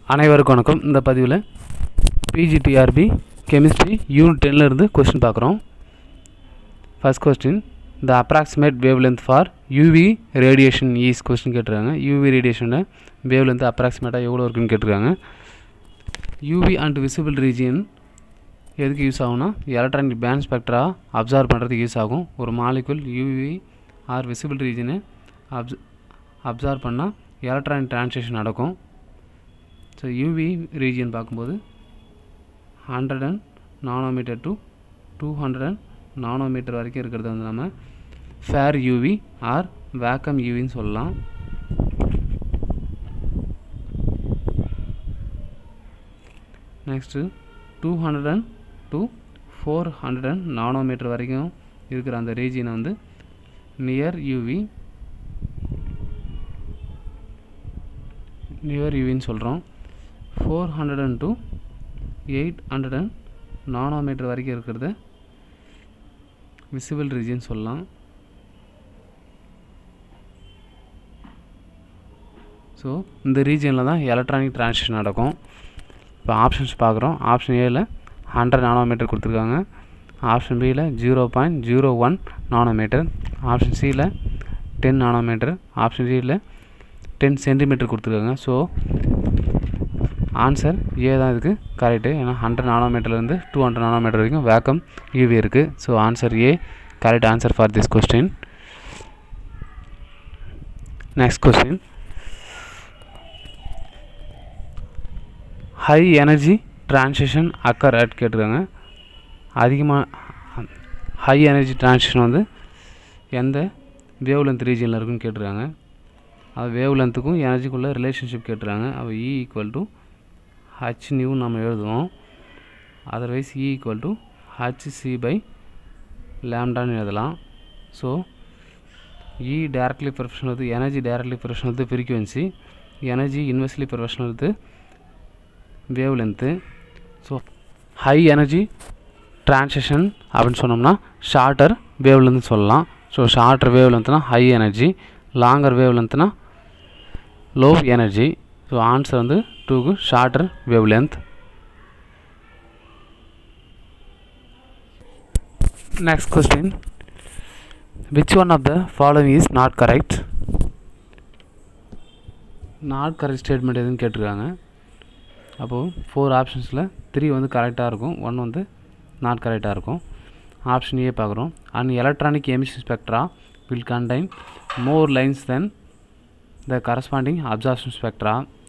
அனைவருக்கும் வணக்கம் இந்த பதிவில் பிஜிடிஆர்பி கெமிஸ்ட்ரி யூனிட் டென்னில் இருந்து கொஸ்டின் பார்க்குறோம் first question the approximate wavelength for UV radiation is question கேட்டிருக்காங்க யூவி ரேடியேஷனோட வேவ் லென்த் அப்ராக்சிமேட்டாக எவ்வளோ இருக்குன்னு கேட்டிருக்காங்க யூவி அண்ட் விசிபிள் ரீஜியன் எதுக்கு யூஸ் ஆகும்னா எலக்ட்ரானிக் பேண்ட் ஸ்பெக்ட்ரா அப்சர்வ் பண்ணுறதுக்கு யூஸ் ஆகும் ஒரு மாலிகுல் யூவி ஆர் விசிபிள் ரீஜனை அப்ஸ் அப்சர்வ் பண்ணால் எலக்ட்ரானிக் ட்ரான்ஸ்லேஷன் நடக்கும் ஸோ யூவி ரீஜியன் பார்க்கும்போது hundred and nanometre to two hundred and nanometre வரைக்கும் இருக்கிறது வந்து நம்ம ஃபேர் யூவி ஆர் வேக்கம் யூவின்னு சொல்லலாம் next two hundred and to four hundred and nanometre வரைக்கும் இருக்கிற அந்த ரீஜியனை வந்து நியர் யூவி நியர் யூவின்னு சொல்கிறோம் four hundred and to eight hundred and nanometre வரைக்கும் இருக்கிறது விசிபிள் ரீஜியன் சொல்லலாம் ஸோ இந்த ரீஜியனில் தான் எலக்ட்ரானிக் ட்ரான்ஸ்லேஷன் நடக்கும் இப்போ ஆப்ஷன்ஸ் பார்க்குறோம் ஆப்ஷன் ஏல ஹண்ட்ரட் நானோமீட்டர் கொடுத்துருக்காங்க ஆப்ஷன் பியில் zero point zero one nanometre option சியில் டென் நானோமீட்டர் ஆப்ஷன் டியில் டென் சென்டிமீட்டர் கொடுத்துருக்காங்க ஸோ ஆன்சர் ஏ தான் இதுக்கு கரெக்டு ஏன்னா ஹண்ட்ரட் நானோமீட்டர்லேருந்து டூ ஹண்ட்ரட் நானோமீட்டர் வரைக்கும் வேக்கம் யூவி இருக்குது so answer A correct answer for this question next question high energy translation occur at கேட்டிருக்காங்க அதிகமாக ஹை எனர்ஜி ட்ரான்ஸ்லேஷன் வந்து எந்த வேவ் லென்த் ரீஜனில் இருக்குன்னு கேட்டிருக்காங்க அது வேவ் லென்த்துக்கும் எனர்ஜிக்குள்ள ரிலேஷன்ஷிப் கேட்டுறாங்க அப்போ E equal to H nu நம்ம எழுதுவோம் otherwise E equal to H C by லேம்டான்னு எழுதலாம் ஸோ இ டேரக்ட்லி ப்ரொஃபஷனல் வந்து எனர்ஜி டேரக்ட்லி ப்ரொஃபஷனல் வந்து ஃப்ரீக்குவென்சி எனர்ஜி இன்வெஸ்ட்லி ப்ரொஃபஷனல் வந்து wavelength so high energy translation அப்படின்னு சொன்னோம்னா ஷார்ட்டர் வேவ் லென்த் சொல்லலாம் ஸோ ஷார்ட்டர் வேவ் லென்த்னா ஹை எனர்ஜி லாங்கர் வேவ் லென்த்னா லோ எனர்ஜி ஸோ ஆன்சர் வந்து டூக்கு shorter wavelength next question which one of the following is not correct not correct statement எதுன்னு கேட்டிருக்காங்க அப்போது ஃபோர் ஆப்ஷன்ஸில் த்ரீ வந்து கரெக்டாக இருக்கும் ஒன் வந்து நாட் கரெக்டாக இருக்கும் ஆப்ஷன் ஏ பார்க்குறோம் and electronic emission spectra will contain more lines than the corresponding absorption spectra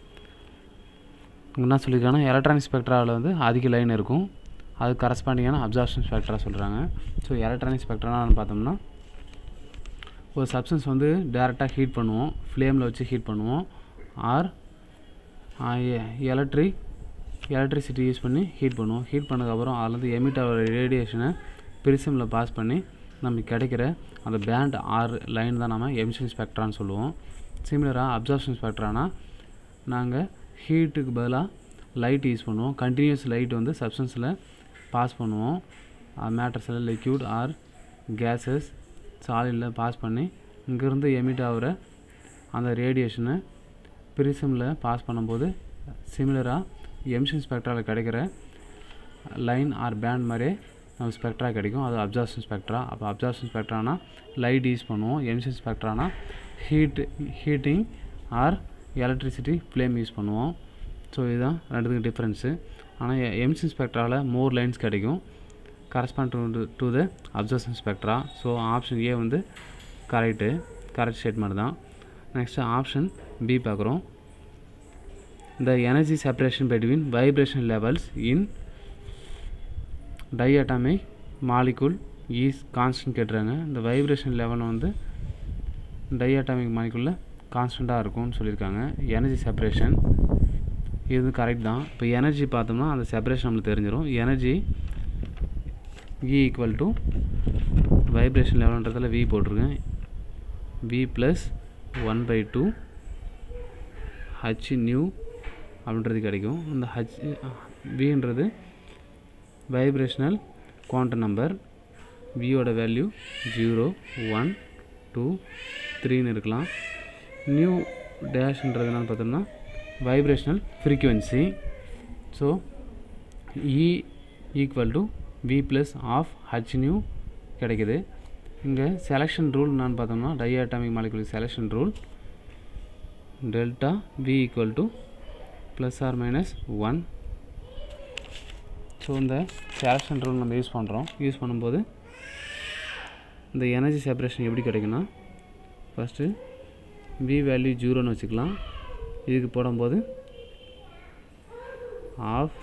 என்ன சொல்லியிருக்காங்கன்னா எலக்ட்ரானிக் ஸ்பெக்ட்ராவில் வந்து அதிக லைன் இருக்கும் அது கரஸ்பாண்டிங்கான அப்சார்ப்ஷன் ஸ்பெக்ட்ரா சொல்கிறாங்க ஸோ எலக்ட்ரானிக் ஸ்பெக்ட்ரான்னு பார்த்தோம்னா ஒரு சப்ஸ்டன்ஸ் வந்து டேரெக்டாக ஹீட் பண்ணுவோம் ஃப்ளேமில் வச்சு ஹீட் பண்ணுவோம் ஆர் எலக்ட்ரிக் எலக்ட்ரிசிட்டி யூஸ் பண்ணி ஹீட் பண்ணுவோம் ஹீட் பண்ணதுக்கப்புறம் அதுலேருந்து எமிட் ஆகிற ரேடியேஷனை பிரிசமில் பாஸ் பண்ணி நமக்கு கிடைக்கிற அந்த பேண்ட் ஆர் லைன் தான் நம்ம எமிஷன் ஸ்பெக்ட்ரான்னு சொல்லுவோம் சிமிலராக அப்சார்ப்ஷன் ஸ்பெக்ட்ரானா நாங்கள் ஹீட்டுக்கு பதிலாக லைட் யூஸ் பண்ணுவோம் கண்டினியூஸ் லைட் வந்து சப்ஸ்டன்ஸில் பாஸ் பண்ணுவோம் மேட்டர்ஸில் லிக்யூட் ஆர் கேஸஸ் சாலிடில் பாஸ் பண்ணி இங்கேருந்து எமிட் ஆகிற அந்த ரேடியேஷனை பிரிசமில் பாஸ் பண்ணும்போது சிமிலராக எமிஷன் ஸ்பெக்ட்ராவில் கிடைக்கிற லைன் ஆர் பேண்ட் மாதிரியே நம்ம ஸ்பெக்ட்ரா கிடைக்கும் அது அப்சார்ப்ஷன் ஸ்பெக்ட்ரா அப்போ அப்சார்ப்ஷன் ஸ்பெக்ட்ரானா லைட் யூஸ் பண்ணுவோம் எமிஷன் ஸ்பெக்ட்ரானா heat heating or electricity flame use பண்ணுவோம் ஸோ இதுதான் ரெண்டுத்துக்கும் டிஃப்ரென்ஸு ஆனால் எமிஷன் ஸ்பெக்ட்ராவில் மோர் லைன்ஸ் கிடைக்கும் correspond to to the absorption spectra so option A வந்து கரெக்டு கரெக்ட் ஸ்டேட்மெண்ட் தான் நெக்ஸ்ட்டு ஆப்ஷன் பி பார்க்குறோம் the energy separation between vibration levels in diatomic molecule is constant கேட்டுறாங்க இந்த வைப்ரேஷன் லெவல் வந்து diatomic மாலிகுலில் கான்ஸ்டண்ட்டாக இருக்கும்னு சொல்லியிருக்காங்க எனர்ஜி செப்பரேஷன் இது கரெக்ட் தான் இப்போ எனர்ஜி பார்த்தோம்னா அந்த செப்பரேஷன் நம்மளுக்கு தெரிஞ்சிடும் energy E equal to vibration லெவல்ன்றதில் வி போட்டிருக்கேன் V plus one by two H nu அப்படின்றது கிடைக்கும் இந்த ஹச் வின்றது வைப்ரேஷனல் குவாண்டம் நம்பர் வியோட வேல்யூ ஜீரோ ஒன் டூ த்ரீன்னு இருக்கலாம் நியூ டேஷ்ன்றது என்னன்னு பார்த்தோம்னா vibrational frequency so E equal to V plus half H nu கிடைக்குது இங்கே செலெக்ஷன் ரூல் என்னன்னு பார்த்தோம்னா diatomic molecular selection rule delta V equal to plus or minus one so இந்த செலெக்ஷன் ரூல் நம்ம யூஸ் பண்ணுறோம் யூஸ் பண்ணும்போது இந்த எனர்ஜி செப்பரேஷன் எப்படி கிடைக்குன்னா ஃபஸ்ட்டு வி வேல்யூ ஜீரோன்னு வச்சுக்கலாம் இதுக்கு போடும்போது ஆஃப்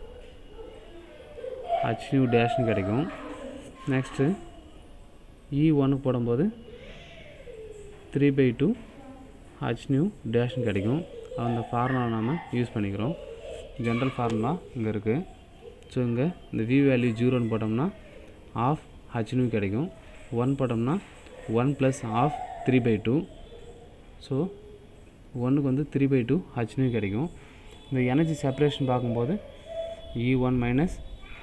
ஹச் நியூ டேஷ்னு கிடைக்கும் நெக்ஸ்ட்டு இ ஒன்னுக்கு போடும்போது three by two H nu டேஷ்னு கிடைக்கும் அந்த ஃபார்முலா நாம் யூஸ் பண்ணிக்கிறோம் ஜென்ரல் ஃபார்முலா இங்கே இருக்குது ஸோ இங்கே இந்த வி வேல்யூ ஜீரோன்னு போட்டோம்னா ஆஃப் ஹச் நியூ கிடைக்கும் ஒன் போட்டோம்னா one plus half three by two so ஒன்றுக்கு வந்து three by two H nu கிடைக்கும் இந்த எனர்ஜி செப்பரேஷன் பார்க்கும்போது E one minus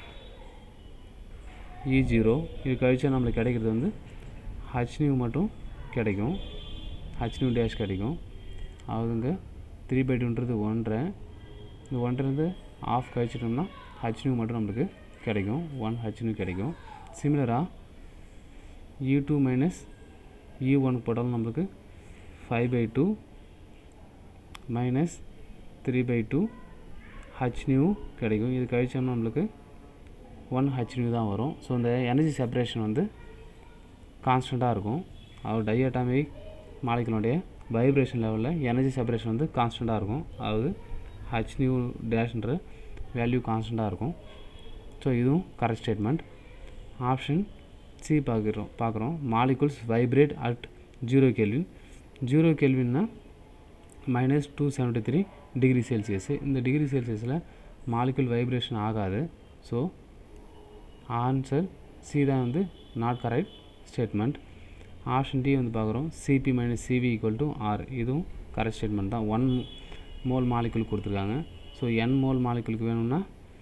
E zero இது கழிச்சா நம்மளுக்கு கிடைக்கிறது வந்து ஹச் நியூ மட்டும் கிடைக்கும் ஹச் நியூ டேஷ் கிடைக்கும் அதுங்க த்ரீ பை டூன்றது ஒன்றரை இந்த ஒன்றிலிருந்து ஆஃப் கழிச்சிட்டோம்னா ஹச் நியூ மட்டும் நம்மளுக்கு கிடைக்கும் ஒன் ஹச் நியூ கிடைக்கும் சிமிலராக E two minus E one போட்டாலும் நம்மளுக்கு five by two minus three by two H nu கிடைக்கும் இது கழிச்சோம்னா நம்மளுக்கு ஒன் ஹச் நியூ தான் வரும் ஸோ இந்த எனர்ஜி செப்பரேஷன் வந்து கான்ஸ்டண்ட்டாக இருக்கும் அது டைஅட்டாமிக் மாலிகுலுடைய வைப்ரேஷன் லெவலில் எனர்ஜி செப்பரேஷன் வந்து கான்ஸ்டண்ட்டாக இருக்கும் அதாவது ஹச் நியூ டேஷ்ன்ற வேல்யூ கான்ஸ்டண்ட்டாக இருக்கும் ஸோ இதுவும் கரெக்ட் ஸ்டேட்மெண்ட் ஆப்ஷன் சி பார்க்குறோம் பார்க்குறோம் molecules vibrate at zero Kelvin zero கெல்வின்னா minus two seventy three degree Celsius இந்த டிகிரி செல்சியஸில் மாலிகுல் வைப்ரேஷன் ஆகாது ஸோ ஆன்சர் சி தான் வந்து not correct statement option D வந்து பார்க்குறோம் CP minus CV equal to R இதுவும் கரெக்ட் ஸ்டேட்மெண்ட் தான் ஒன் மோல் மாலிகுல் கொடுத்துருக்காங்க ஸோ என் மோல் மாலிகுலுக்கு வேணும்னா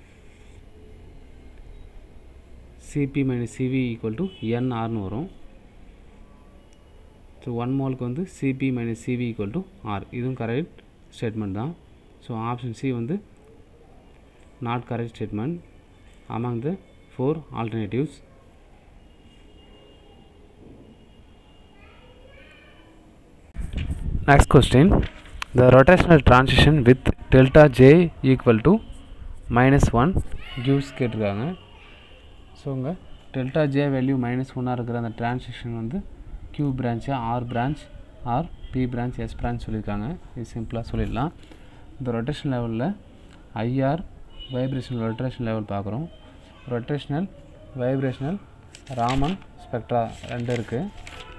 CP minus CV equal to என்ஆர்னு வரும் ஸோ ஒன் மோலுக்கு வந்து CP minus CV equal to R இதுவும் கரெக்ட் ஸ்டேட்மெண்ட் தான் ஸோ ஆப்ஷன் சி வந்து not correct statement among the four alternatives Next question. The rotational transition with delta j equal to minus 1 gives கேட்டிருக்காங்க so இங்கே delta J value minus ஒன்னாக இருக்கிற அந்த transition வந்து Q branch R branch or P branch S branch சொல்லியிருக்காங்க இது சிம்பிளாக சொல்லிடலாம் இந்த ரொட்டேஷன் லெவலில் ஐஆர் வைப்ரேஷனல் ரொட்டேஷன் லெவல் பார்க்குறோம் ரொட்டேஷனல் வைப்ரேஷனல் ராமன் ஸ்பெக்ட்ரா ரெண்டு இருக்குது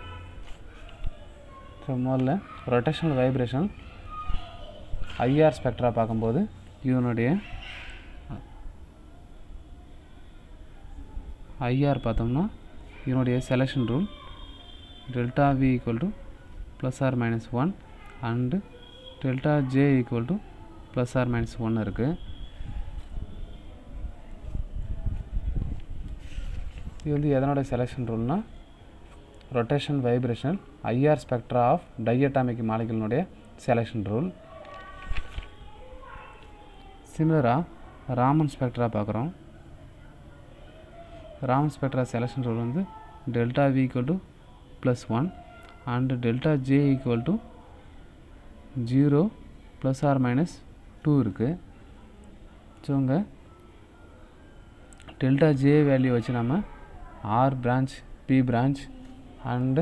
ஸோ முதல்ல ரொட்டேஷனல் வைப்ரேஷன் ஐஆர் ஸ்பெக்ட்ரா பார்க்கும்போது இதனுடைய ஐஆர் பார்த்தோம்னா இதனுடைய selection rule delta V equal to plus or minus one and delta J equal to plus or minus one இருக்குது இது வந்து எதனோட செலெக்ஷன் ரூல்னால் rotation vibration IR spectra of diatomic மாலிகுலினுடைய செலெக்ஷன் ரூல் சிமிலராக ராமன் ஸ்பெக்ட்ரா பார்க்குறோம் ராமன் ஸ்பெக்ட்ரா செலெக்ஷன் ரூல் வந்து delta V equal to plus one and delta J equal to zero plus or minus two இருக்குது ஸோ இங்கே டெல்டா ஜே வேல்யூ வச்சு நம்ம R branch P branch and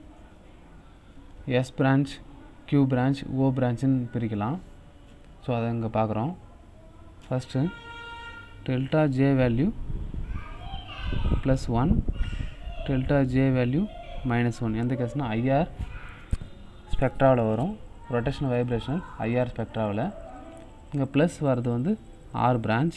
S branch Q branch O பிரான்ச்சுன்னு பிரிக்கலாம் so அதை இங்கே பார்க்குறோம் first delta J value plus one delta J value minus one எந்த கேஸ்னால் ஐஆர் ஸ்பெக்ட்ராவில் வரும் ரொட்டேஷன் வைப்ரேஷன் ஐஆர் ஸ்பெக்ட்ராவில் இங்கே ப்ளஸ் வர்றது வந்து ஆர் பிரான்ச்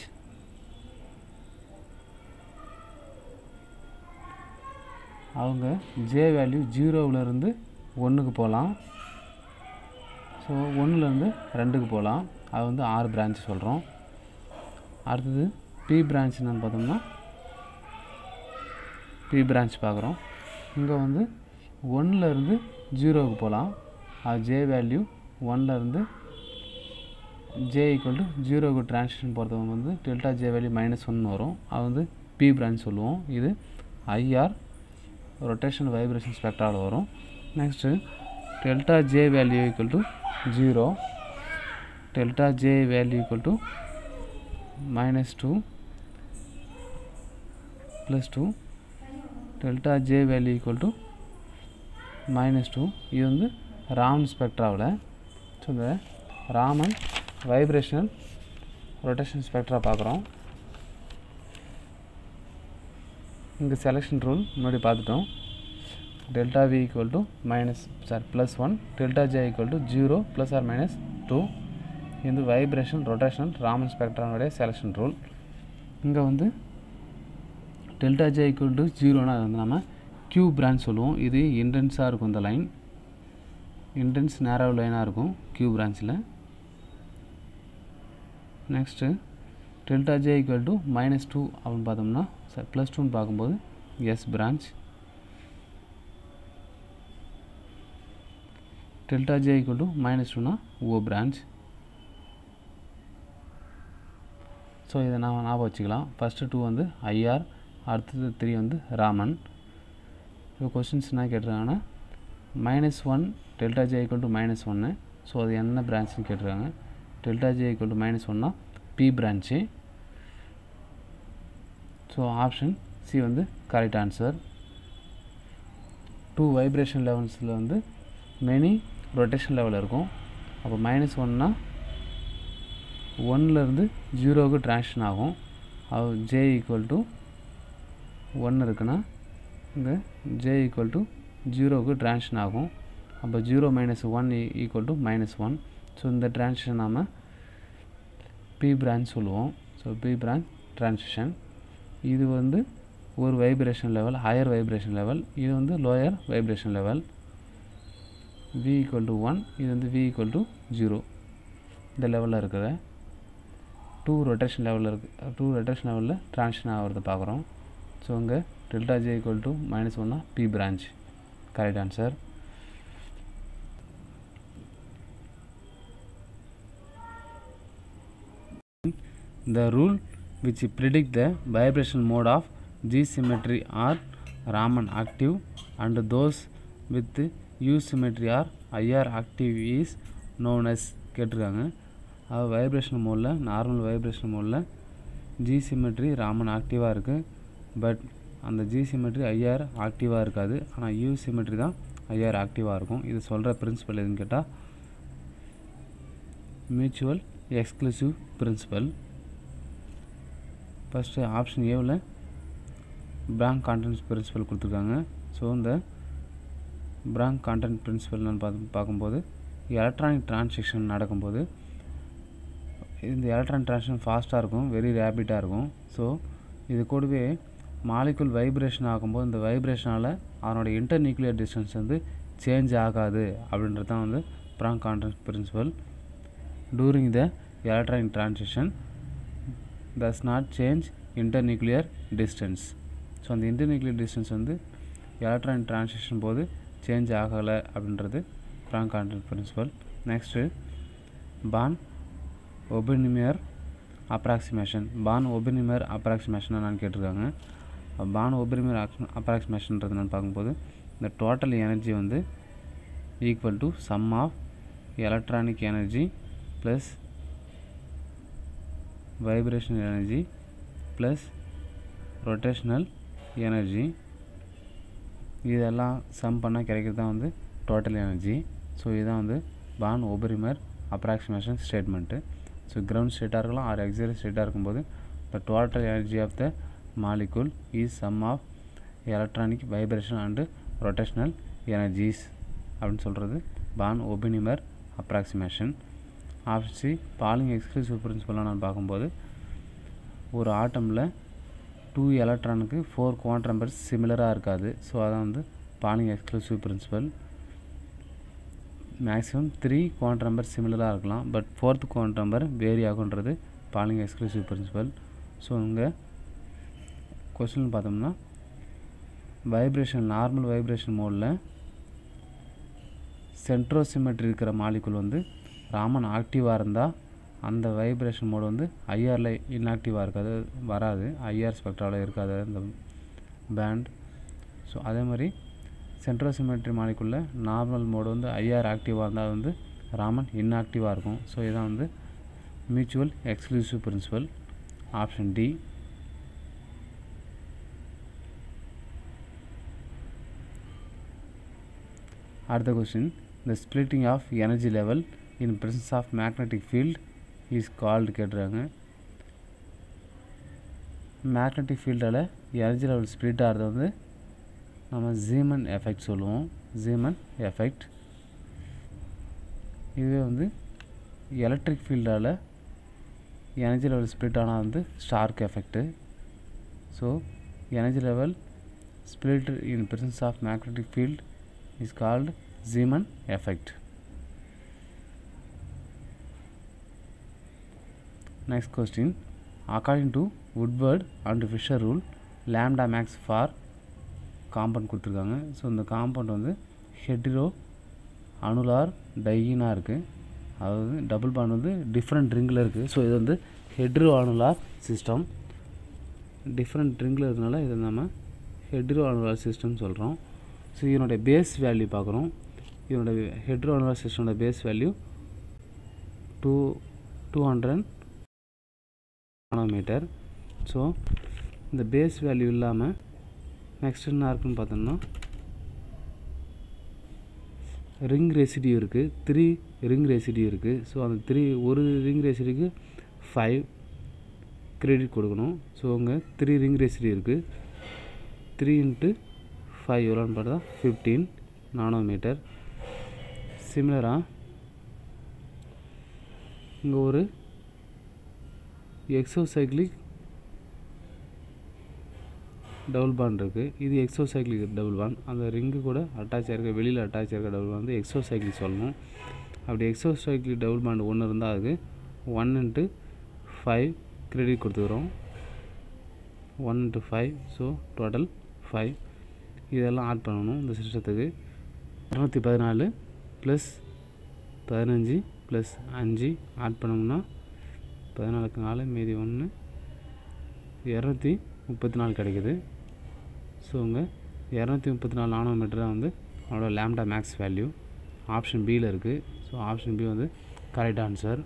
அவங்க ஜே வேல்யூ ஜீரோவிலேருந்து ஒன்றுக்கு போகலாம் ஸோ ஒன்றுலேருந்து ரெண்டுக்கு போகலாம் அது வந்து ஆறு பிரான்ச் சொல்கிறோம் அடுத்தது பி பிரான்ச் என்னன்னு பார்த்தோம்னா பி பிரான்ச் பார்க்குறோம் இங்கே வந்து ஒன்றுலேருந்து ஜீரோவுக்கு போகலாம் அது ஜே வேல்யூ ஒன்லேருந்து ஜே ஈக்குவல் டு ஜீரோக்கு ட்ரான்சிஷன் போகிறவங்க வந்து delta J value minus one வரும் அது வந்து பி பிரான்ச் சொல்லுவோம் இது ஐஆர் ரொட்டேஷன் வைப்ரேஷன் ஸ்பெக்ட்ரால் வரும் next delta J value equal to zero delta J value equal to minus two plus two delta J value equal to minus two இது வந்து Raman ஸ்பெக்ட்ராவில் so இந்த ராமன் வைப்ரேஷனல் ரொட்டேஷன் ஸ்பெக்ட்ரா பார்க்குறோம் இங்கே selection rule முன்னாடி பார்த்துட்டோம் delta V equal to minus or plus one delta J equal to zero plus or minus two இது vibration rotation Raman ஸ்பெக்ட்ரானுடைய selection rule இங்கே வந்து டெல்டா ஜே ஈக்குவல் டு ஜீரோனா அது வந்து நம்ம கியூ பிரான்ச் சொல்லுவோம் இது இன்டென்ஸாக இருக்கும் இந்த லைன் இன்டென்ஸ் நேரோ லைனாக இருக்கும் கியூ பிரான்ச்சில் next delta J equal to minus two அப்படின்னு பார்த்தோம்னா சார் ப்ளஸ் டூன்னு பார்க்கும்போது S branch delta J equal to minus டூனா ஓ பிரான்ச் ஸோ இதை நான் ஞாபகம் வச்சுக்கலாம் ஃபஸ்ட்டு டூ வந்து ஐஆர் அடுத்தது த்ரீ வந்து ராமன் இப்போ கொஸ்டின்ஸ் என்ன கேட்டிருக்காங்கன்னா minus one delta J equal to minus ஒன்று ஸோ அது என்ன பிரான்ச்னு கேட்டிருக்காங்க delta J equal to minus ஒன்னா P branch so option C வந்து கரெக்ட் ஆன்சர் டூ வைப்ரேஷன் லெவல்ஸில் வந்து மெனி ரொட்டேஷன் லெவல் இருக்கும் அப்போ மைனஸ் ஒன்னா ஒன்லேருந்து ஜீரோவுக்கு ட்ரான்ஷன் ஆகும் அது ஜே ஈக்குவல் டு ஒன்று இருக்குன்னா இங்கே ஜே ஈக்குவல் டு ஜீரோவுக்கு ட்ரான்ஷன் ஆகும் அப்போ zero minus one equal to minus one so இந்த ட்ரான்சிஷன் நாம் பி பிரான்ச் சொல்லுவோம் ஸோ பி பிரான்ச் ட்ரான்சிஷன் இது வந்து ஒரு vibration level higher vibration level இது வந்து lower vibration level V equal to one இது வந்து வி ஈக்குவல் டு ஜீரோ இந்த லெவலில் இருக்கிற டூ ரொட்டேஷன் லெவலில் இருக்குது டூ ரொட்டேஷன் லெவலில் ட்ரான்ஷன் ஆகிறத பார்க்குறோம் ஸோ இங்கே delta J equal to minus ஒன்னா P branch correct answer the rule which predict the vibration mode of G symmetry are Raman active and those with U symmetry are IR active is known as கேட்டிருக்காங்க அது vibration மோடில் normal vibration மோடில் G symmetry Raman ஆக்டிவாக இருக்குது but அந்த G symmetry IR ஆக்டிவாக இருக்காது ஆனால் யூ சிமெட்ரி தான் ஐஆர் ஆக்டிவாக இருக்கும் இது சொல்கிற பிரின்சிபல் எதுன்னு கேட்டால் mutual exclusive principle first option ஏவில் பிராங்க் கான்டென்ட் பிரின்சிபல் கொடுத்துருக்காங்க ஸோ இந்த பிராங்க் கான்டென்ட் பிரின்சிபல்னு பார்த்து பார்க்கும்போது எலக்ட்ரானிக் டிரான்சாக்ஷன் நடக்கும்போது இந்த எலக்ட்ரானிக் டிரான்சாக்ஷன் ஃபாஸ்ட்டாக இருக்கும் வெரி ரேபிட்டாக இருக்கும் ஸோ இது கூடவே மாலிகுல் வைப்ரேஷன் ஆகும்போது இந்த வைப்ரேஷனால் அதனோட இன்டர் நியூக்ளியர் டிஸ்டன்ஸ் வந்து சேஞ்ச் ஆகாது அப்படின்றது தான் வந்து Franck Condon principle during the electronic transition does not change internuclear distance so அந்த இன்டர்நியூக்ளியர் டிஸ்டன்ஸ் வந்து எலக்ட்ரானிக் டிரான்சிஷன் போது சேஞ்ச் ஆகலை அப்படின்றது Franck Condon principle next Born Oppenheimer approximation Born Oppenheimer approximation நான் கேட்டிருக்காங்க பான் ஒபினிமியர் அப்ராக்சிமேஷன்றது நான் பார்க்கும்போது இந்த டோட்டல் எனர்ஜி வந்து equal to sum of electronic energy plus vibrational energy plus rotational energy இதெல்லாம் சம் பண்ணால் கிடைக்கிறது தான் வந்து டோட்டல் எனர்ஜி ஸோ இதுதான் வந்து Born Oppenheimer approximation statement so ground ஸ்டேட்டாக இருக்கலாம் ஆர் எக்ஸிலரி ஸ்டேட்டாக இருக்கும்போது the total energy of the molecule is sum of electronic vibration and rotational energies அப்படின்னு சொல்கிறது பான் ஒபினிமர் அப்ராக்சிமேஷன் ஆப்ஷி பாலிங் எக்ஸ்க்ளூசிவ் பிரின்சிபலாக நான் பார்க்கும்போது ஒரு ஆட்டமில் டூ எலக்ட்ரானுக்கு ஃபோர் குவாண்ட் நம்பர்ஸ் சிமிலராக இருக்காது ஸோ அதான் வந்து Pauli exclusive principle maximum three quantum number சிமிலராக இருக்கலாம் but fourth quantum number vary ஆகுன்றது பாலிங் எக்ஸ்க்ளூசிவ் பிரின்சிபல் ஸோ இங்கே கொஸ்டின் பார்த்தோம்னா வைப்ரேஷன் நார்மல் வைப்ரேஷன் மோடில் சென்ட்ரோசிமெட்ரி இருக்கிற மாலிகுல் வந்து ராமன் ஆக்டிவாக இருந்தால் அந்த வைப்ரேஷன் மோடு வந்து ஐஆரில் இன்ஆக்டிவாக இருக்காது வராது ஐஆர் ஸ்பெக்ட்ராவில் இருக்காது அந்த பேண்ட் ஸோ அதே மாதிரி சென்ட்ரோசிமெட்ரி மாலிக்குள்ள நார்மல் மோடு வந்து ஐஆர் ஆக்டிவாக இருந்தால் வந்து ராமன் இன்ஆக்டிவாக இருக்கும் ஸோ இதான் வந்து mutual exclusive principle option D அடுத்த question the splitting of energy level in presence of magnetic field is called கேட்டுறாங்க மேக்னெட்டிக் ஃபீல்டால் எனர்ஜி லெவல் ஸ்ப்ளிட் ஆகிறது வந்து நம்ம ஜீமன் எஃபெக்ட் சொல்லுவோம் ஜீமன் எஃபெக்ட் இதுவே வந்து எலக்ட்ரிக் ஃபீல்டால் எனர்ஜி லெவல் ஸ்ப்ளிட் ஆனால் வந்து Stark effect so energy level split in presence of magnetic field is called Zeeman effect Next question. According to Woodward and Fisher rule, lambda max for compound கொடுத்துருக்காங்க so இந்த compound வந்து heteroannular டையினாக இருக்குது அதாவது double bond வந்து different ரிங்கில் இருக்குது so இது வந்து ஹெட்ரோ அனுலார் சிஸ்டம் டிஃப்ரெண்ட் ரிங்கில் இருக்கனால இதை நம்ம ஹெட்ரோ அனுலார் சிஸ்டம் சொல்கிறோம் ஸோ இதனுடைய பேஸ் வேல்யூ பார்க்குறோம் இதனுடைய ஹெட்ரோ அனுலார் சிஸ்டமோட base value two two hundred nanometer so இந்த பேஸ் வேல்யூ இல்லாமல் நெக்ஸ்ட் என்ன இருக்குன்னு பார்த்தோம்னா ரிங் ரெசிடியூ இருக்குது த்ரீ ரிங் ரெசிடியூ இருக்குது ஸோ அந்த த்ரீ ஒரு ரிங் ரெசிடியூக்கு ஃபைவ் கிரெடிட் கொடுக்கணும் ஸோ அங்கே த்ரீ ரிங் ரெசிடியூ இருக்குது த்ரீ இன்ட்டு ஃபைவ் எவ்வளோன்னு பார்த்தா ஃபிஃப்டீன் நானோமீட்டர் சிமிலராக இங்கே ஒரு எக்ஸோசைக்ளிக் டபுள் பாண்ட் இருக்குது இது எக்ஸோசைக்ளிக் டபுள் பாண்ட் அந்த ரிங்கு கூட அட்டாச் ஆயிருக்க வெளியில் அட்டாச் ஆயிருக்க டபுள் பாண்ட் வந்து எக்ஸோசைக்ளிக் சொல்லணும் அப்படி எக்ஸோசைக்ளிக் டபுள் பாண்ட் ஒன்று இருந்தால் அதுக்கு ஒன் இன்ட்டு ஃபைவ் கிரெடிட் கொடுத்துக்கிறோம் one into five so total five இதெல்லாம் ஆட் பண்ணணும் இந்த சிஸ்டத்துக்கு இரநூத்தி பதினாலு ப்ளஸ் பதினஞ்சு ப்ளஸ் அஞ்சு ஆட் பண்ணோம்னா பதினாலுக்கு நாலு மீதி ஒன்று இரநூத்தி முப்பத்தி நாலு கிடைக்குது ஸோ இங்கே இரநூத்தி முப்பத்தி நாலு நானோமீட்டர் தான் வந்து அவனோட லேம்டா மேக்ஸ் வேல்யூ ஆப்ஷன் பியில் இருக்குது ஸோ ஆப்ஷன் பி வந்து correct answer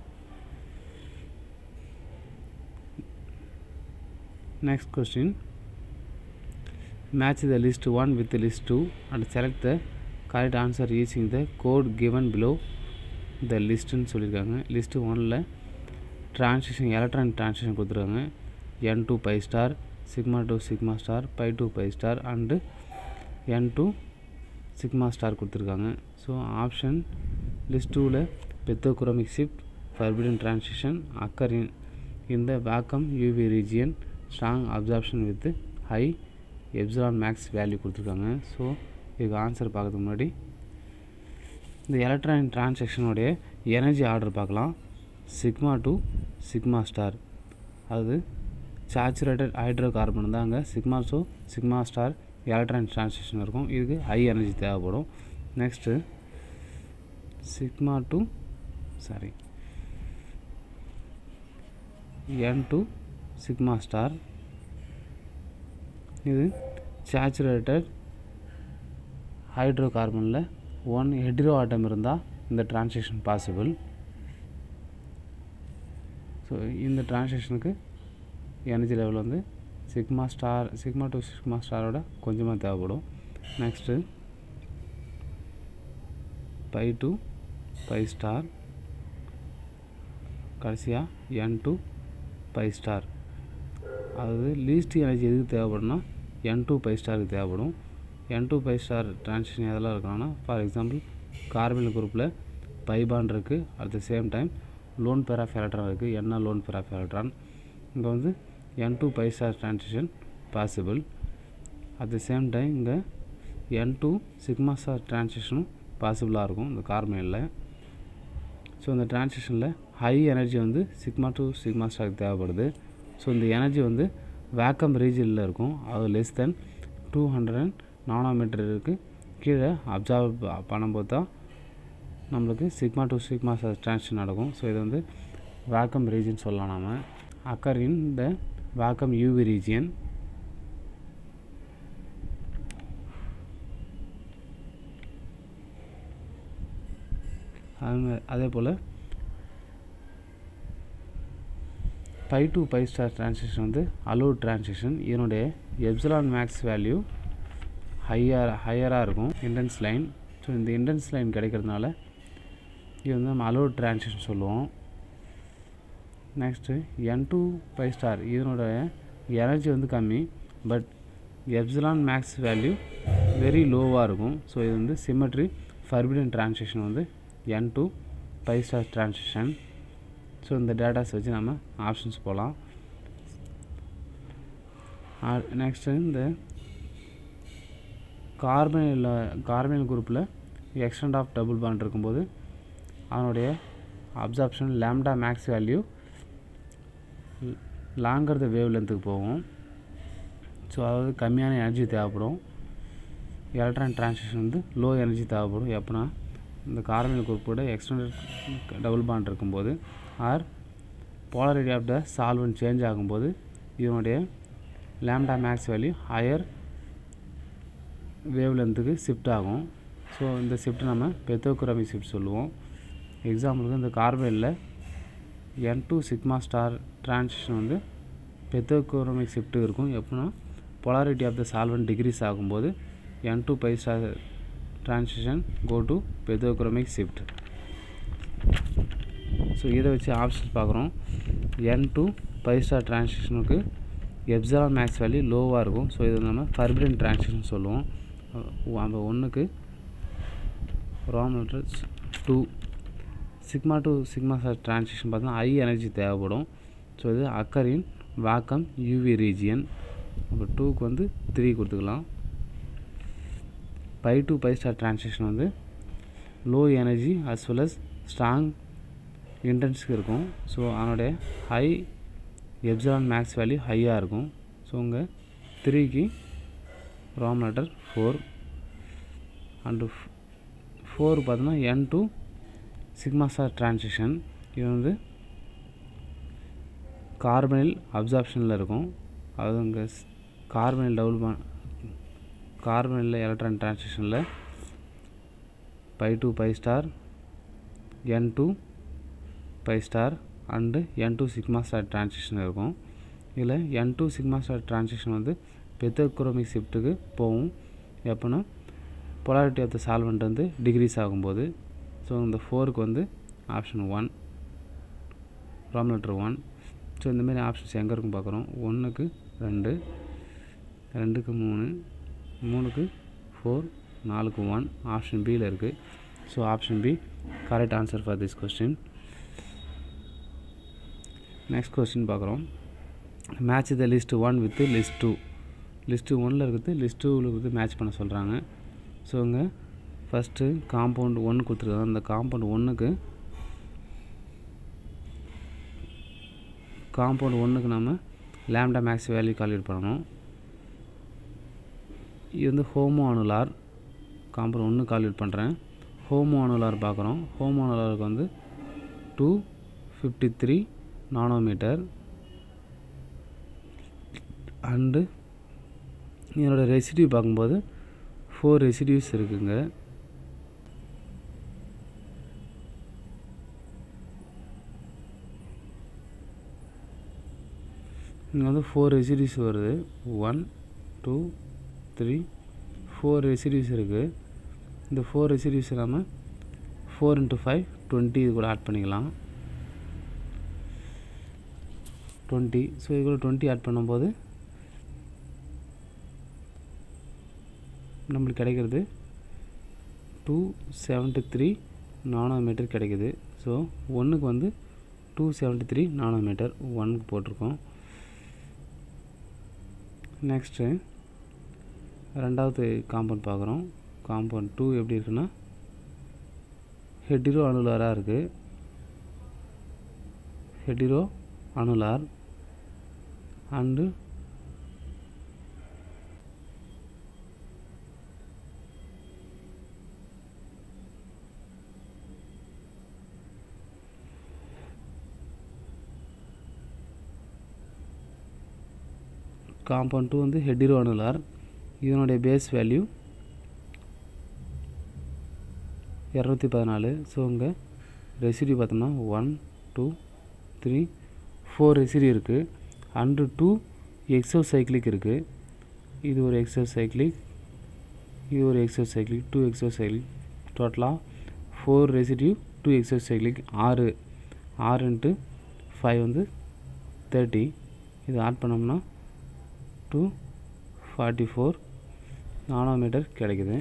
next question match the list one with list two and select the correct answer using the code given below the லிஸ்ட்டுன்னு சொல்லியிருக்காங்க லிஸ்ட்டு ஒனில் transition electronic transition கொடுத்துருக்காங்க N to pi star sigma to sigma star pi to pi star and N to sigma star கொடுத்துருக்காங்க so option list டூவில் bathochromic shift forbidden transition occur in இந்த vacuum UV region strong absorption with high epsilon max value கொடுத்துருக்காங்க so இதுக்கு answer பார்க்கறதுக்கு முன்னாடி இந்த electronic டிரான்சாக்ஷனுடைய energy order பார்க்கலாம் சிக்மா டு சிக்மா ஸ்டார் அது சேச்சுரேட்டட் ஹைட்ரோ கார்பன் தான் அங்கே sigma so sigma star electronic transaction இருக்கும் இதுக்கு ஹை எனர்ஜி தேவைப்படும் next sigma to sorry N to sigma star இது சேச்சுரேட்டட் ஹைட்ரோ கார்பனில் ஒன் ஹெட்ரோ ஆட்டம் இருந்தால் இந்த டிரான்சாக்ஷன் பாசிபிள் ஸோ இந்த டிரான்சாக்ஷனுக்கு எனர்ஜி லெவல் வந்து sigma star sigma to sigma ஸ்டாரோட கொஞ்சமாக தேவைப்படும் next pi to pi star கடைசியாக என் டு பை ஸ்டார் அதாவது லீஸ்ட் எனர்ஜி எதுக்கு தேவைப்படும்னா என் டூ பை ஸ்டாருக்கு தேவைப்படும் n to pi star transition எதெல்லாம் இருக்கணும்னா ஃபார் எக்ஸாம்பிள் கார்பன் குரூப்பில் பைபான் இருக்குது at the same time lone pair of electron இருக்குது என்ன லோன் பேராஃப் எலக்ட்ரான் இங்கே வந்து n to pi star transition possible at the same time இங்கே என் டூ சிக்மா ஸ்டார் டிரான்சிஷனும் பாசிபிளாக இருக்கும் இந்த கார்பனில் ஸோ இந்த டிரான்சிஷனில் ஹை எனர்ஜி வந்து சிக்மா டு சிக்மா ஸ்டாருக்கு தேவைப்படுது ஸோ இந்த எனர்ஜி வந்து வேக்கம் ரீஜனில் இருக்கும் அது லெஸ் தென் டூ ஹண்ட்ரட் நானோமீட்டருக்கு கீழே அப்சார்ப் பண்ணும்போது தான் நம்மளுக்கு சிக்மா டு சிக்மா டிரான்ஸ்ஷன் நடக்கும் ஸோ இது வந்து vacuum region சொல்லலாம் நாம occur in the vacuum UV region அது- அதே போல் pi to pi star transition வந்து அலோட் டிரான்சிஷன் இதனுடைய எப்சிலான் மேக்ஸ் வேல்யூ ஹையர் ஹையராக இருக்கும் இண்டன்ஸ் லைன் ஸோ இந்த இண்டன்ஸ் லைன் கிடைக்கிறதுனால இது வந்து நம்ம அலோட் டிரான்சிஷன் சொல்லுவோம் next n to pi star இதனோட எனர்ஜி வந்து கம்மி but epsilon max value very லோவாக இருக்கும் ஸோ இது வந்து சிமெட்ரி ஃபர்பிடன் டிரான்சிஷன் வந்து n to pi star transition so இந்த டேட்டாஸ் வச்சு நம்ம ஆப்ஷன்ஸ் போகலாம் நெக்ஸ்ட்டு இந்த கார்பனில் கார்பனில் குரூப்பில் எக்ஸ்டெண்ட் ஆஃப் டபுள் பாண்ட் இருக்கும்போது அதனுடைய absorption lambda max value longer the wave லென்த்துக்கு போகும் ஸோ அதாவது கம்மியான எனர்ஜி தேவைப்படும் எலக்ட்ரான் டிரான்சிஷன் வந்து லோ எனர்ஜி தேவைப்படும் எப்போனா இந்த கார்பனில் குரூப்போட எக்ஸ்டெண்டட் டபுள் பாண்ட் இருக்கும்போது or polarity of the solvent change ஆகும்போது இதனுடைய lambda max value higher wave லென்த்துக்கு ஷிஃப்ட் ஆகும் ஸோ இந்த ஷிஃப்ட் நம்ம பெத்தோகுரமிக் ஷிஃப்ட் சொல்லுவோம் எக்ஸாம்பிளுக்கு இந்த கார்பனில் n to sigma star transition வந்து பெத்தோகுரமிக் ஷிஃப்ட்டு இருக்கும் எப்படின்னா polarity of the solvent decreases ஆகும்போது n to pi star transition go to bathochromic shift so இதை வச்சு ஆப்ஷன்ஸ் பார்க்குறோம் என் டூ பை ஸ்டார் டிரான்சிஷனுக்கு எப்சாலான் மேக்ஸ் வேல்யூ லோவாக இருக்கும் ஸோ இது நம்ம ஃபர்பிடன் டிரான்சிஷன் சொல்லுவோம் அஹ் அந்த ஒன்றுக்கு ராம் two sigma to sigma star transition பார்த்தா ஹை எனர்ஜி தேவைப்படும் ஸோ இது அக்கரின் வாக்கம் யூவி ரீஜியன் அப்போ டூக்கு வந்து த்ரீ கொடுத்துக்கலாம் pi to pi star transition வந்து low energy as well as strong இன்டென்ஸ்க்கு இருக்கும் ஸோ அதனுடைய ஹை எப்சான் மேக்ஸ் வேல்யூ ஹையாக இருக்கும் ஸோ உங்கள் த்ரீக்கு ராம் லெட்டர் ஃபோர் அண்டு ஃபோர் பார்த்தோன்னா n to sigma star transition இது வந்து கார்பனில் அப்சார்ப்ஷனில் இருக்கும் அது உங்கள் கார்பனில் டபுள் பான் கார்பனில் எலக்ட்ரான் டிரான்சிஷனில் pi to pi star n to pi star and N to sigma star transition இருக்கும் இதில் n to sigma star transition வந்து பெத்தோக்ரோமிக் ஷிஃப்ட்டுக்கு போகும் எப்போனா பொலாரிட்டி ஆஃப் த சால்வெண்ட் வந்து டிகிரீஸ் ஆகும்போது ஸோ இந்த ஃபோருக்கு வந்து ஆப்ஷன் ஒன் ராம் லெட்டர் ஒன் ஸோ இந்த மாதிரி ஆப்ஷன்ஸ் எங்கே இருக்கும் பார்க்குறோம் ஒன்றுக்கு ரெண்டு ரெண்டுக்கு மூணு மூணுக்கு ஃபோர் நாலுக்கு ஒன் ஆப்ஷன் பியில் இருக்குது so option B correct answer for this question next question பார்க்குறோம் match the list one with list two list ஒனில் இருக்கிறது லிஸ்ட் டூவில் இருக்கிறது மேட்ச் பண்ண சொல்கிறாங்க ஸோ இங்கே ஃபஸ்ட்டு காம்பவுண்ட் ஒன்று கொடுத்துருக்காங்க அந்த காம்பவுண்ட் ஒன்றுக்கு காம்பவுண்ட் ஒன்றுக்கு நம்ம லேம்டா மேக்ஸ் வேல்யூ கால்குலேட் பண்ணணும் இது வந்து ஹோமோ அனுலார் காம்பவுண்ட் ஒன்று கால்குலேட் பண்ணுறேன் ஹோமோ அனுலார் பார்க்குறோம் ஹோமோ அனுலாருக்கு வந்து two fifty three nanometre and இதனோட ரெசிடியூ பார்க்கும்போது ஃபோர் ரெசிடியூஸ் இருக்குங்க இங்கே வந்து ஃபோர் ரெசிடியூஸ் வருது one two three four residues இருக்குது இந்த ஃபோர் ரெசிடியூஸ் நம்ம ஃபோர் இன்ட்டு ஃபைவ் டுவெண்ட்டி இது கூட ஆட் பண்ணிக்கலாம் டுவெண்ட்டி ஸோ இது கூட டுவெண்ட்டி ஆட் பண்ணும்போது நம்மளுக்கு கிடைக்கிறது டூ செவன்ட்டி த்ரீ நானோமீட்டர் கிடைக்குது ஸோ ஒன்றுக்கு வந்து டூ செவன்ட்டி த்ரீ நானோமீட்டர் ஒன்றுக்கு போட்டிருக்கோம் நெக்ஸ்ட்டு ரெண்டாவது காம்பவுண்ட் பார்க்குறோம் காம்பவுண்ட் டூ எப்படி இருக்குன்னா ஹெட்டிரோ அனுலாராக இருக்குது heteroannular and compound two வந்து ஹெட்டிரோ அனுலார் இதனுடைய பேஸ் வேல்யூ இரநூத்தி பதினாலு ஸோ இங்கே ரெசிடி பார்த்தோம்னா one two three four residue இருக்குது அண்டு டூ எக்ஸோ சைக்ளிக் இருக்குது இது ஒரு எக்ஸோ சைக்ளிக் இது ஒரு exocyclic two exocyclic டோட்டலாக four residue two exocyclic ஆறு ஆறு இன்ட்டு ஃபைவ் வந்து தேர்ட்டி இது ஆட் பண்ணோம்னா டூ ஃபார்ட்டி ஃபோர் நானோமீட்டர் கிடைக்குது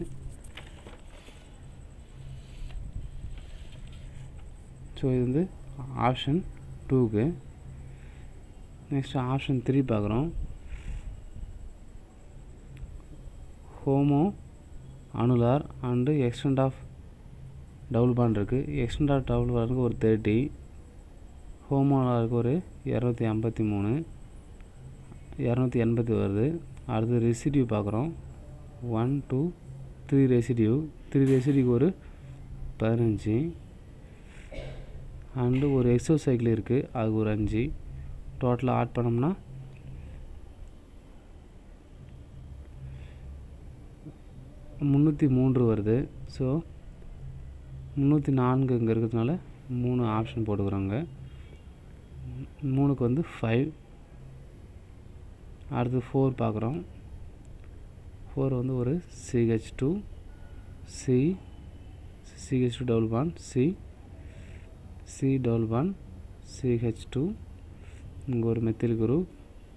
ஸோ இது வந்து ஆப்ஷன் டூக்கு நெக்ஸ்ட் ஆப்ஷன் த்ரீ பார்க்குறோம் homoannular and extend of double bond இருக்குது எக்ஸ்டெண்ட் ஆஃப் டபுள் பாண்டுக்கு ஒரு தேர்ட்டி ஹோமோலாருக்கு ஒரு இரநூத்தி ஐம்பத்தி மூணு இரநூத்தி எண்பத்தி வருது அடுத்து ரெசிடியூ பார்க்குறோம் one two three residue three ரெசிடியூக்கு ஒரு பதினஞ்சு அண்டு ஒரு எக்ஸோ சைக்கிள் இருக்குது அதுக்கு ஒரு அஞ்சு டோட்டலாக ஆட் பண்ணோம்னா முந்நூற்றி மூன்று வருது ஸோ முந்நூற்றி நான்கு இங்கே இருக்கிறதுனால மூணு ஆப்ஷன் போட்டுக்கிறோங்க மூணுக்கு வந்து ஃபைவ் அடுத்து ஃபோர் பார்க்குறோம் ஃபோர் வந்து ஒரு CH two C CH two double bond C C double bond CH two இங்கே ஒரு மெத்தில் குரூப்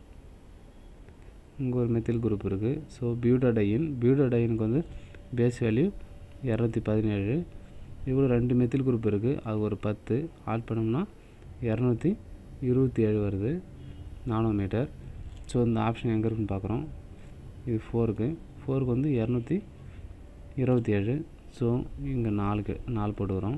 இங்கே ஒரு மெத்தில் குரூப் இருக்குது ஸோ பியூட்டாடையின் பியூட்டாடைனுக்கு வந்து பேஸ் வேல்யூ இரநூத்தி பதினேழு இவ்வளோ ரெண்டு மெத்தில் குரூப் இருக்குது அது ஒரு பத்து ஆட் பண்ணோம்னா இரநூத்தி இருபத்தி ஏழு வருது நானோமீட்டர் ஸோ இந்த ஆப்ஷன் எங்கே இருக்குன்னு பார்க்குறோம் இது ஃபோருக்கு ஃபோருக்கு வந்து இரநூத்தி இருபத்தி ஏழு ஸோ இங்கே நாலுக்கு நாலு போட்டுக்கிறோம்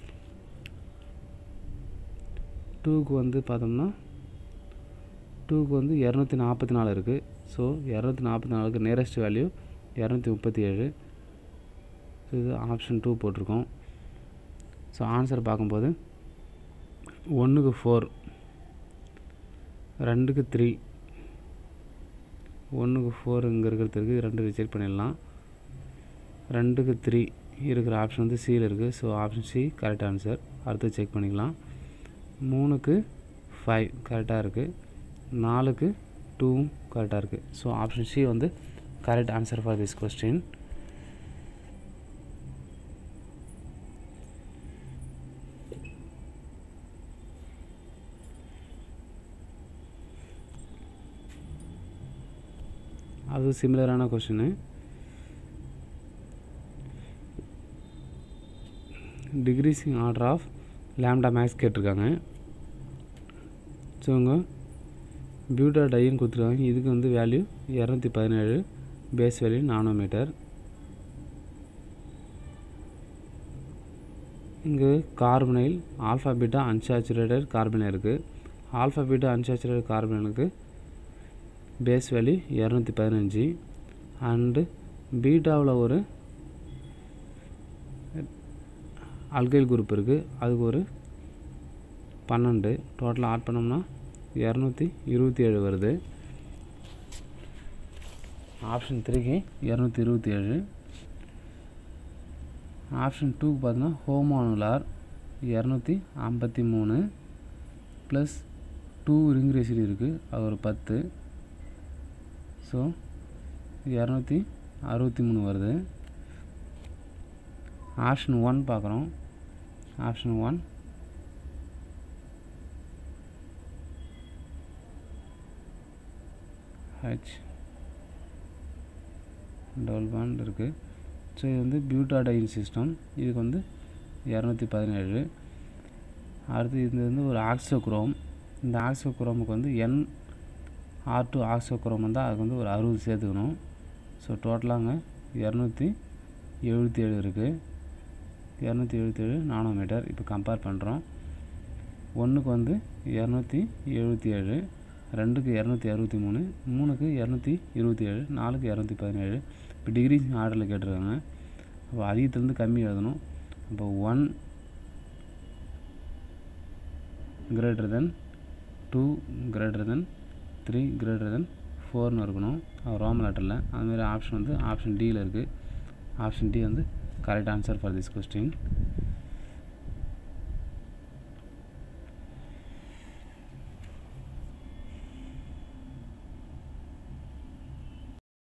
டூக்கு வந்து பார்த்தோம்னா டூக்கு வந்து இரநூத்தி நாற்பத்தி நாலு இருக்குது ஸோ இரநூத்தி நாற்பத்தி நாலுக்கு நியரஸ்ட் வேல்யூ இரநூத்தி முப்பத்தி ஏழு ஸோ இது ஆப்ஷன் டூ போட்டிருக்கோம் ஸோ ஆன்சர் பார்க்கும்போது ஒன்றுக்கு ஃபோர் ரெண்டுக்கு த்ரீ ஒன்றுக்கு ஃபோர் இங்கே இருக்கிறதுக்கு ரெண்டு ரிஜெக்ட் பண்ணிடலாம் ரெண்டுக்கு த்ரீ இருக்கிற ஆப்ஷன் வந்து சியில் இருக்குது so option C correct answer அடுத்து செக் பண்ணிக்கலாம் மூணுக்கு ஃபைவ் கரெக்டாக இருக்குது நாலுக்கு டூவும் கரெக்டாக இருக்குது ஸோ ஆப்ஷன் சி வந்து correct answer for this question அது சிமிலரான கொஷினு decreasing order of lambda max கேட்டிருக்காங்க ஸோ இவங்க பியூட்டா டைன்னு கொடுத்துருக்காங்க இதுக்கு வந்து வேல்யூ இரநூத்தி பதினேழு பேஸ் வேல்யூ நானோமீட்டர் இங்கே carbonyl alpha beta unsaturated carbonyl இருக்குது ஆல்ஃபா பீட்டா அன்சாச்சுரேட்டட் கார்பனைலுக்கு பேஸ் வேல்யூ இரநூத்தி பதினஞ்சு அண்டு பீட்டாவில் ஒரு அல்கைல் குரூப் இருக்குது அதுக்கு ஒரு பன்னெண்டு டோட்டலாக ஆட் பண்ணோம்னா இரநூத்தி இருபத்தி ஏழு வருது ஆப்ஷன் த்ரீக்கு இரநூத்தி இருபத்தி ஏழு ஆப்ஷன் டூக்கு பார்த்தீங்கன்னா ஹோமோனுலார் இரநூத்தி ஐம்பத்தி மூணு ப்ளஸ் டூ ரிங் ரெசிடி இருக்குது அது ஒரு பத்து ஸோ இரநூத்தி அறுபத்தி மூணு வருது ஆப்ஷன் ஒன் பார்க்குறோம் option one H double bond இருக்குது ஸோ இது வந்து பியூட்டாடைன் சிஸ்டம் இதுக்கு வந்து இரநூத்தி பதினேழு அடுத்து இது வந்து ஒரு ஆக்சோக்ரோம் இந்த ஆக்சோக்ரோமுக்கு வந்து என் ஆர் டூ ஆக்சோக்ரோம் வந்தால் அதுக்கு வந்து ஒரு அறுபது சேர்த்துக்கணும் ஸோ டோட்டலாங்க இரநூத்தி எழுபத்தி ஏழு இருக்குது இரநூத்தி எழுபத்தி ஏழு நானோமீட்டர் இப்போ கம்பேர் பண்ணுறோம் ஒன்றுக்கு வந்து இரநூத்தி எழுபத்தி ஏழு ரெண்டுக்கு இரநூத்தி அறுபத்தி மூணு மூணுக்கு இரநூத்தி இருபத்தி ஏழு நாலுக்கு இரநூத்தி பதினேழு இப்போ டிகிரி ஆர்டரில் கேட்டிருக்காங்க அப்போ அதிகத்துலேருந்து கம்மி எழுதணும் அப்போ one greater than two greater than three greater than ஃபோர்னு இருக்கணும் ரோம லெட்டரில் அதுமாதிரி ஆப்ஷன் வந்து ஆப்ஷன் டியில் இருக்குது ஆப்ஷன் டி வந்து correct answer for this question